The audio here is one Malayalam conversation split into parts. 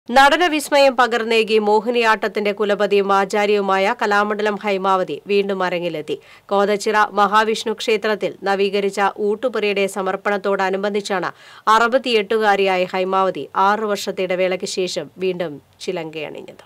നടന വിസ്മയം പകർന്നേകി മോഹിനിയാട്ടത്തിന്റെ കുലപതിയും ആചാര്യവുമായ കലാമണ്ഡലം ഹൈമാവതി വീണ്ടും അരങ്ങിലെത്തി കോതച്ചിറ മഹാവിഷ്ണു ക്ഷേത്രത്തിൽ നവീകരിച്ച ഊട്ടുപുരയുടെ സമർപ്പണത്തോടനുബന്ധിച്ചാണ് അറുപത്തിയെട്ടുകാരിയായ ഹൈമാവതി ആറു വർഷത്തെ ഇടവേളയ്ക്ക് ശേഷം വീണ്ടും ചിലങ്കയണിഞ്ഞത്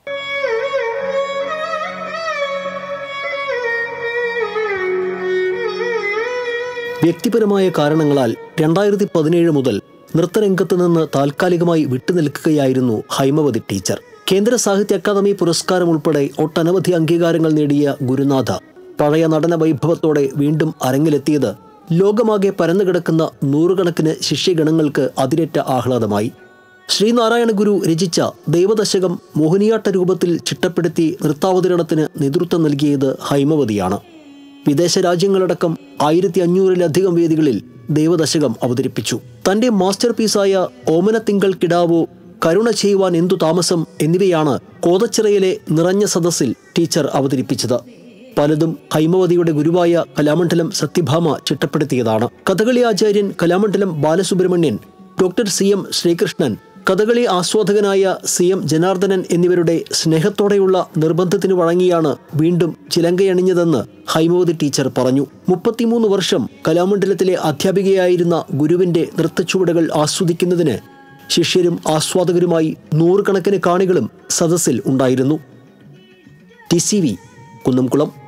വ്യക്തിപരമായ കാരണങ്ങളാൽ രണ്ടായിരത്തി പതിനേഴ് മുതൽ നൃത്തരംഗത്ത് നിന്ന് താൽക്കാലികമായി വിട്ടുനിൽക്കുകയായിരുന്നു ഹൈമവതി ടീച്ചർ കേന്ദ്ര സാഹിത്യ അക്കാദമി പുരസ്കാരം ഉൾപ്പെടെ ഒട്ടനവധി അംഗീകാരങ്ങൾ നേടിയ ഗുരുനാഥ പഴയ നടന വൈഭവത്തോടെ വീണ്ടും അരങ്ങിലെത്തിയത് ലോകമാകെ പരന്നുകിടക്കുന്ന നൂറുകണക്കിന് ശിഷ്യഗണങ്ങൾക്ക് അതിരറ്റ ആഹ്ലാദമായി ശ്രീനാരായണ ഗുരു രചിച്ച ദൈവദശകം മോഹിനിയാട്ട രൂപത്തിൽ ചിട്ടപ്പെടുത്തി നൃത്താവതരണത്തിന് നേതൃത്വം നൽകിയത് ഹൈമവതിയാണ് വിദേശ രാജ്യങ്ങളടക്കം ആയിരത്തി അഞ്ഞൂറിലധികം വേദികളിൽ ദൈവദശകം അവതരിപ്പിച്ചു തന്റെ മാസ്റ്റർ പീസായ ഓമനത്തിങ്കൾ കിടാവോ കരുണ ചെയ്യുവാൻ എന്തു താമസം എന്നിവയാണ് കോതച്ചിറയിലെ നിറഞ്ഞ സദസ്സിൽ ടീച്ചർ അവതരിപ്പിച്ചത് പലതും ഹൈമവതിയുടെ ഗുരുവായ കലാമണ്ഡലം സത്യഭാമ ചിട്ടപ്പെടുത്തിയതാണ് കഥകളി ആചാര്യൻ Kalamandalam Balasubramanian doctor C M Sreekrishnan Kathakali ആസ്വാദകനായ സി എം ജനാർദ്ദനൻ എന്നിവരുടെ സ്നേഹത്തോടെയുള്ള നിർബന്ധത്തിന് വഴങ്ങിയാണ് വീണ്ടും ചിലങ്കയണിഞ്ഞതെന്ന് ഹൈമവതി ടീച്ചർ പറഞ്ഞു മുപ്പത്തിമൂന്ന് വർഷം കലാമണ്ഡലത്തിലെ അധ്യാപികയായിരുന്ന ഗുരുവിന്റെ നൃത്തച്ചുവടുകൾ ആസ്വദിക്കുന്നതിന് ശിഷ്യരും ആസ്വാദകരുമായി നൂറുകണക്കിന് കാണികളും സദസ്സിൽ ഉണ്ടായിരുന്നു ടി സി വി കുന്നംകുളം